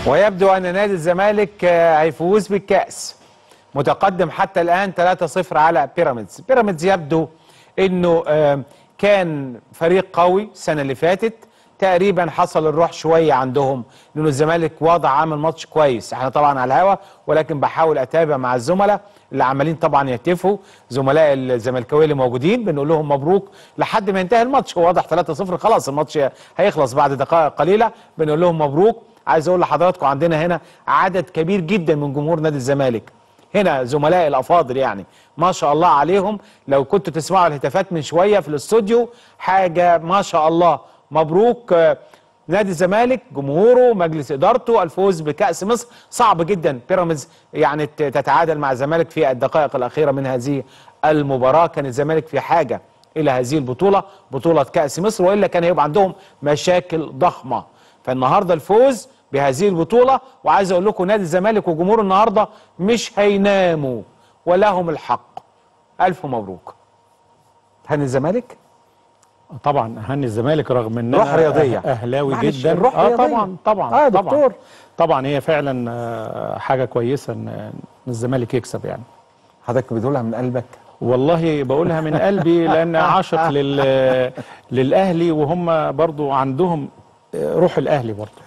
ويبدو أن نادي الزمالك آه، هيفوز بالكأس متقدم حتى الآن 3-0 على بيراميدز بيراميدز يبدو أنه آه، كان فريق قوي السنة اللي فاتت تقريبا حصل الروح شوية عندهم لأنه الزمالك وضع عامل ماتش كويس احنا طبعا على الهوا ولكن بحاول أتابع مع الزملاء اللي عمالين طبعا يهتفوا زملاء الزملكاويه اللي موجودين بنقول لهم مبروك لحد ما ينتهي الماتش هو واضح 3-0 خلاص الماتش هيخلص بعد دقائق قليله بنقول لهم مبروك عايز اقول لحضراتكم عندنا هنا عدد كبير جدا من جمهور نادي الزمالك هنا زملاء الافاضل يعني ما شاء الله عليهم لو كنتوا تسمعوا الهتافات من شويه في الاستوديو حاجه ما شاء الله مبروك آه، نادي الزمالك جمهوره مجلس ادارته الفوز بكاس مصر صعب جدا بيراميدز يعني ت- تتعادل مع الزمالك في الدقائق الاخيره من هذه المباراه كان الزمالك في حاجه الى هذه البطوله بطوله كاس مصر والا كان هيبقى عندهم مشاكل ضخمه فالنهارده الفوز بهذه البطوله وعايز اقول لكم نادي الزمالك وجمهور النهارده مش هيناموا ولهم الحق الف مبروك هني الزمالك طبعا هني الزمالك رغم ان روح أنا رياضية. أه- اهلاوي معلش، جدا الروح اه رياضية. طبعا طبعا آه يا طبعا دكتور. طبعا هي فعلا آه، حاجه كويسه ان إن الزمالك يكسب يعني حضرتك بتقولها من قلبك والله بقولها من قلبي لان عاشق لل للاهلي وهم برضو عندهم روح الاهلي برضو